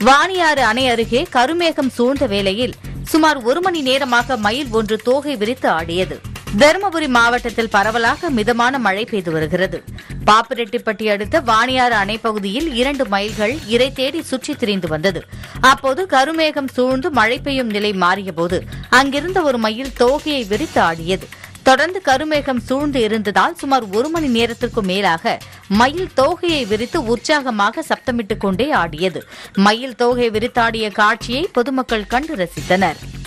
வாணியாறு அணை அருகே கருமேகம் சூழ்ந்த வேளையில் சுமார் ஒரு மணி நேரமாக மயில் ஒன்று தோகை விரித்து ஆடியது தருமபுரி மாவட்டத்தில் பரவலாக மிதமான மழை பெய்து வருகிறது பாப்பிரெட்டிப்பட்டி அடுத்த வாணியாறு அணை பகுதியில் இரண்டு மயில்கள் இரை தேடி சுற்றித் திரிந்து வந்தது அப்போது கருமேகம் சூழ்ந்து மழை பெய்யும் நிலை மாறியபோது அங்கிருந்த ஒரு மயில் தோகையை விரித்து ஆடியது தொடர்ந்து கருமேகம் சூழ்ந்து இருந்ததால் சுமார் ஒரு மணி நேரத்திற்கும் மேலாக மயில் தோகையை விரித்து உற்சாகமாக சப்தமிட்டுக் கொண்டே ஆடியது மயில் தோகை விரித்தாடிய காட்சியை பொதுமக்கள் கண்டு ரசித்தனர்